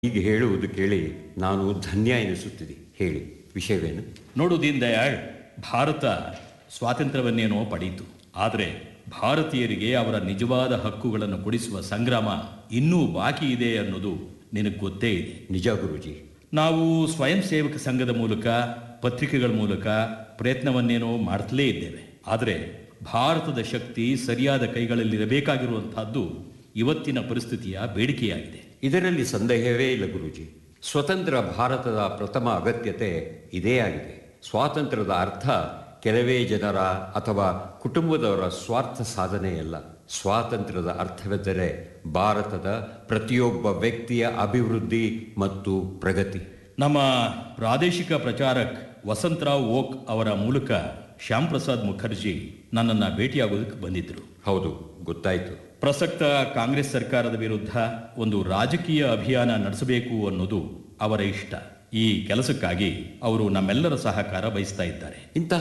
ಈಗ ಹೇಳುವುದು ಕೇಳಿ ನಾನು ಧನ್ಯ ಎನಿಸುತ್ತಿದೆ ಹೇಳಿ ವಿಷಯವೇನು ನೋಡು ದೀನ್ ದಯಾಳ್ ಭಾರತ ಸ್ವಾತಂತ್ರ್ಯವನ್ನೇನೋ ಪಡೀತು ಆದರೆ ಭಾರತೀಯರಿಗೆ ಅವರ ನಿಜವಾದ ಹಕ್ಕುಗಳನ್ನು ಕೊಡಿಸುವ ಸಂಗ್ರಾಮ ಇನ್ನೂ ಬಾಕಿ ಇದೆ ಅನ್ನೋದು ನಿನಗೆ ಗೊತ್ತೇ ಇದೆ ನಿಜ ಗುರುಜಿ ನಾವು ಸ್ವಯಂ ಸೇವಕ ಸಂಘದ ಮೂಲಕ ಪತ್ರಿಕೆಗಳ ಮೂಲಕ ಪ್ರಯತ್ನವನ್ನೇನೋ ಮಾಡ್ತಲೇ ಇದ್ದೇವೆ ಆದರೆ ಭಾರತದ ಶಕ್ತಿ ಸರಿಯಾದ ಕೈಗಳಲ್ಲಿರಬೇಕಾಗಿರುವಂತಹದ್ದು ಇವತ್ತಿನ ಪರಿಸ್ಥಿತಿಯ ಬೇಡಿಕೆಯಾಗಿದೆ ಇದರಲ್ಲಿ ಸಂದೇಹವೇ ಇಲ್ಲ ಗುರುಜಿ ಸ್ವತಂತ್ರ ಭಾರತದ ಪ್ರಥಮ ಅಗತ್ಯತೆ ಇದೇ ಆಗಿದೆ ಸ್ವಾತಂತ್ರ್ಯದ ಅರ್ಥ ಕೆಲವೇ ಜನರ ಅಥವಾ ಕುಟುಂಬದವರ ಸ್ವಾರ್ಥ ಸಾಧನೆಯಲ್ಲ ಸ್ವಾತಂತ್ರ್ಯದ ಅರ್ಥವೆಂದರೆ ಭಾರತದ ಪ್ರತಿಯೊಬ್ಬ ವ್ಯಕ್ತಿಯ ಅಭಿವೃದ್ಧಿ ಮತ್ತು ಪ್ರಗತಿ ನಮ್ಮ ಪ್ರಾದೇಶಿಕ ಪ್ರಚಾರಕ್ ವಸಂತರಾವ್ ಓಕ್ ಅವರ ಮೂಲಕ ಶ್ಯಾಮ್ ಪ್ರಸಾದ್ ಮುಖರ್ಜಿ ನನ್ನನ್ನು ಭೇಟಿಯಾಗೋದಕ್ಕೆ ಬಂದಿದ್ದರು ಹೌದು ಗೊತ್ತಾಯಿತು ಪ್ರಸಕ್ತ ಕಾಂಗ್ರೆಸ್ ಸರ್ಕಾರದ ವಿರುದ್ಧ ಒಂದು ರಾಜಕೀಯ ಅಭಿಯಾನ ನಡೆಸಬೇಕು ಅನ್ನೋದು ಅವರ ಇಷ್ಟ ಈ ಕೆಲಸಕ್ಕಾಗಿ ಅವರು ನಮ್ಮೆಲ್ಲರ ಸಹಕಾರ ಬಯಸ್ತಾ ಇದ್ದಾರೆ ಇಂತಹ